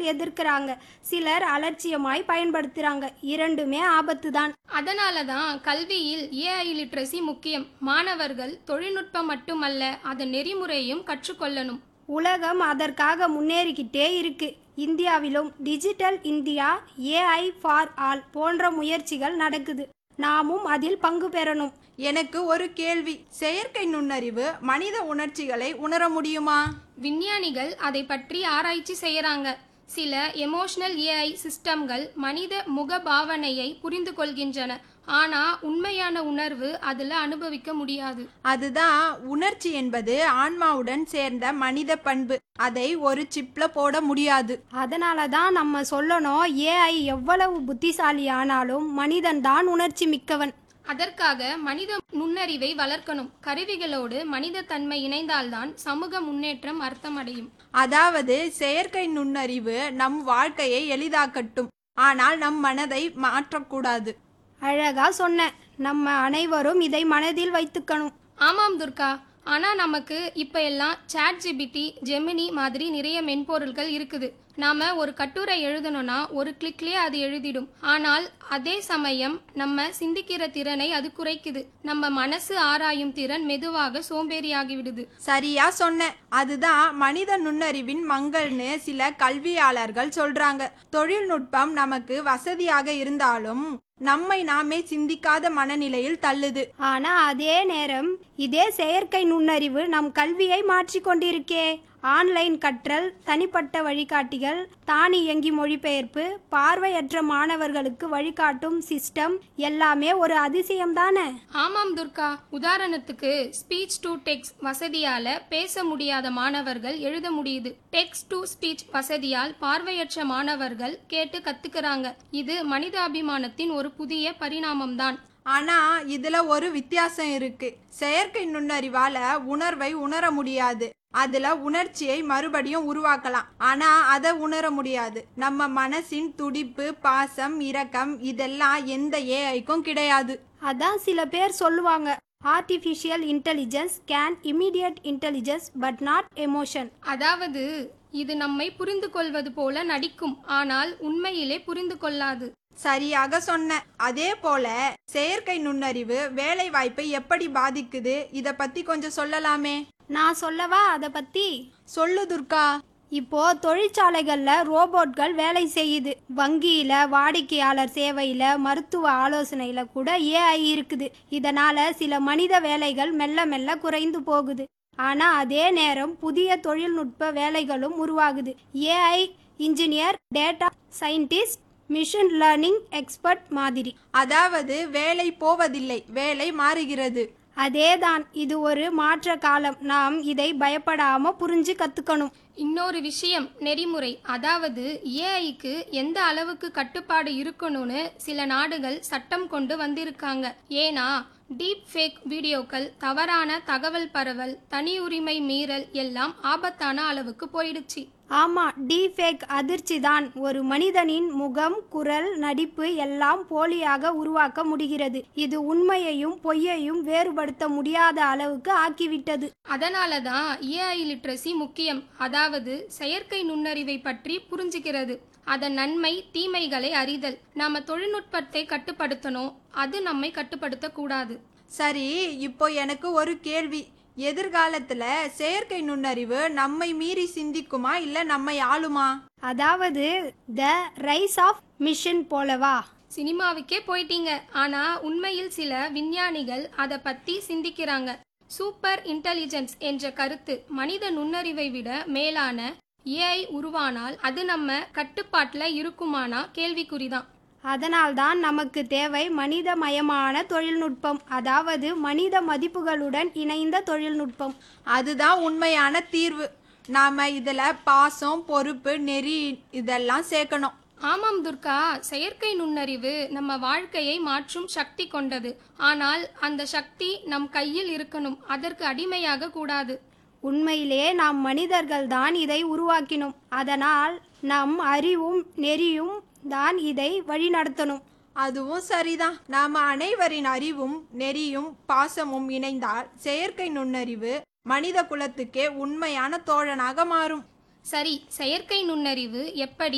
எதிர்க்கிறாங்க சிலர் அலட்சியமாய் பயன்படுத்துறாங்க இரண்டுமே ஆபத்து தான் அதனால தான் கல்வியில் ஏஐ லிட்ரஸி முக்கியம் மாணவர்கள் தொழில்நுட்பம் மட்டுமல்ல அதன் நெறிமுறையும் கற்றுக்கொள்ளணும் உலகம் அதற்காக முன்னேறிக்கிட்டே இருக்கு இந்தியாவிலும் digital India AI for all போன்ற முயற்சிகள் நடக்குது நாமும் அதில் பங்கு பெறணும் எனக்கு ஒரு கேள்வி செயற்கை நுண்ணறிவு மனித உணர்ச்சிகளை உணர முடியுமா விஞ்ஞானிகள் அதை பற்றி ஆராய்ச்சி செய்யறாங்க சில எமோஷனல் ஏஐ சிஸ்டம்கள் மனித முக பாவனையை புரிந்து கொள்கின்றன ஆனா உண்மையான உணர்வு அதுல அனுபவிக்க முடியாது அதுதான் உணர்ச்சி என்பது ஆன்மாவுடன் சேர்ந்த மனித பண்பு அதை ஒரு சிப்ல போட முடியாது அதனால தான் நம்ம சொல்லணும் ஏஐ எவ்வளவு புத்திசாலி ஆனாலும் மனிதன் தான் உணர்ச்சி மிக்கவன் அதற்காக மனித நுண்ணறிவை வளர்க்கணும் கருவிகளோடு மனித தன்மை இணைந்தால்தான் சமூக முன்னேற்றம் அர்த்தமடையும் அதாவது செயற்கை நுண்ணறிவு நம் வாழ்க்கையை எளிதாக்கட்டும் ஆனால் நம் மனதை மாற்றக்கூடாது அழகா சொன்ன நம்ம அனைவரும் இதை மனதில் வைத்துக்கணும் ஆமாம் துர்கா ஆனா நமக்கு இப்ப எல்லாம் சாட் ஜிபிடி ஜெமினி மாதிரி நிறைய மென்பொருள்கள் இருக்குது நாம ஒரு கட்டுரை எழுதணும்னா ஒரு கிளிக்லயே அது எழுதிடும் ஆனால் அதே சமயம் நம்ம சிந்திக்கிற திறனை அது குறைக்குது நம்ம மனசு ஆராயும் திறன் மெதுவாக சோம்பேறியாகி விடுது சரியா சொன்ன அதுதான் மனித நுண்ணறிவின் மங்கள்னு சில கல்வியாளர்கள் சொல்றாங்க தொழில்நுட்பம் நமக்கு வசதியாக இருந்தாலும் நம்மை நாமே சிந்திக்காத மனநிலையில் தள்ளுது ஆனா அதே நேரம் இதே செயற்கை நுண்ணறிவு நம் கல்வியை மாற்றிக் கொண்டிருக்கே ஆன்லைன் கற்றல் தனிப்பட்ட வழிகாட்டிகள் தானியங்கி மொழிபெயர்ப்பு பார்வையற்ற மாணவர்களுக்கு வழிகாட்டும் சிஸ்டம் எல்லாமே ஒரு அதிசயம் தானே ஆமாம் துர்கா உதாரணத்துக்கு ஸ்பீச் டு டெக்ஸ்ட் வசதியால பேச முடியாத மாணவர்கள் எழுத முடியுது டெக்ஸ்ட் டு ஸ்பீச் வசதியால் பார்வையற்ற மாணவர்கள் கேட்டு கத்துக்கிறாங்க இது மனிதாபிமானத்தின் ஒரு புதிய பரிணாமம் தான் ஆனா இதுல ஒரு வித்தியாசம் இருக்கு செயற்கை நுண்ணறிவால உணர்வை உணர முடியாது அதுல உணர்ச்சியை மறுபடியும் உருவாக்கலாம் ஆனா அதை உணர முடியாது நம்ம மனசின் துடிப்பு பாசம் இரக்கம் இதெல்லாம் எந்த ஏஐக்கும் கிடையாது அதான் சில பேர் சொல்லுவாங்க artificial intelligence can immediate intelligence but not emotion அதாவது இது நம்மை புரிந்து கொள்வது போல நடிக்கும் ஆனால் உண்மையிலே புரிந்து கொள்ளாது சரியாக சொன்ன அதே போல செயற்கை நுண்ணறிவு வேலை வாய்ப்பை எப்படி பாதிக்குது இத பத்தி கொஞ்சம் சொல்லலாமே நான் சொல்லவா அதை பத்தி சொல்லு துர்கா இப்போ தொழிற்சாலைகள்ல ரோபோட்கள் வேலை செய்யுது வங்கியில வாடிக்கையாளர் சேவையில மருத்துவ ஆலோசனையில கூட ஏஐ இருக்குது இதனால சில மனித வேலைகள் மெல்ல மெல்ல குறைந்து போகுது ஆனா அதே நேரம் புதிய தொழில்நுட்ப வேலைகளும் உருவாகுது AI engineer data scientist machine learning expert மாதிரி அதாவது வேலை போவதில்லை வேலை மாறுகிறது அதேதான் இது ஒரு மாற்ற காலம் நாம் இதை பயப்படாம புரிஞ்சு கத்துக்கணும் இன்னொரு விஷயம் நெறிமுறை அதாவது ஏஐக்கு எந்த அளவுக்கு கட்டுப்பாடு இருக்கணும்னு சில நாடுகள் சட்டம் கொண்டு வந்திருக்காங்க ஏன்னா டீப் ஃபேக் வீடியோக்கள் தவறான தகவல் பரவல் தனியுரிமை மீறல் எல்லாம் ஆபத்தான அளவுக்கு போயிடுச்சு ஆமா டீஃபேக் அதிர்ச்சி தான் ஒரு மனிதனின் முகம் குரல் நடிப்பு எல்லாம் போலியாக உருவாக்க முடிகிறது இது உண்மையையும் பொய்யையும் வேறுபடுத்த முடியாத அளவுக்கு ஆக்கிவிட்டது அதனால தான் ஏஐ லிட்ரஸி முக்கியம் அதாவது செயற்கை நுண்ணறிவை பற்றி புரிஞ்சுக்கிறது அதன் நன்மை தீமைகளை அறிதல் நாம தொழில்நுட்பத்தை கட்டுப்படுத்தணும் அது நம்மை கட்டுப்படுத்த கூடாது சரி இப்போ எனக்கு ஒரு கேள்வி எதிர்காலத்துல செயற்கை நுண்ணறிவு நம்மை மீறி சிந்திக்குமா இல்ல நம்மை ஆளுமா அதாவது த ரைஸ் ஆஃப் மிஷன் போலவா சினிமாவுக்கே போயிட்டீங்க ஆனா உண்மையில் சில விஞ்ஞானிகள் அதை பத்தி சிந்திக்கிறாங்க சூப்பர் இன்டெலிஜென்ஸ் என்ற கருத்து மனித நுண்ணறிவை விட மேலான ஏஐ உருவானால் அது நம்ம கட்டுப்பாட்டுல இருக்குமானா கேள்விக்குறிதான் அதனால்தான் நமக்கு தேவை மனிதமயமான தொழில்நுட்பம் அதாவது மனித மதிப்புகளுடன் இணைந்த தொழில்நுட்பம் அதுதான் உண்மையான தீர்வு நாம இதுல பாசம் பொறுப்பு நெறி இதெல்லாம் சேர்க்கணும் ஆமாம் துர்கா செயற்கை நுண்ணறிவு நம்ம வாழ்க்கையை மாற்றும் சக்தி கொண்டது ஆனால் அந்த சக்தி நம் கையில் இருக்கணும் அதற்கு அடிமையாக கூடாது உண்மையிலே நாம் மனிதர்கள் தான் இதை உருவாக்கினோம் அதனால் நம் அறிவும் நெறியும் தான் இதை வழிநடத்தணும் அதுவும் சரிதான் நாம அனைவரின் அறிவும் நெறியும் பாசமும் இணைந்தால் செயற்கை நுண்ணறிவு மனித குலத்துக்கே உண்மையான தோழனாக மாறும் சரி செயற்கை நுண்ணறிவு எப்படி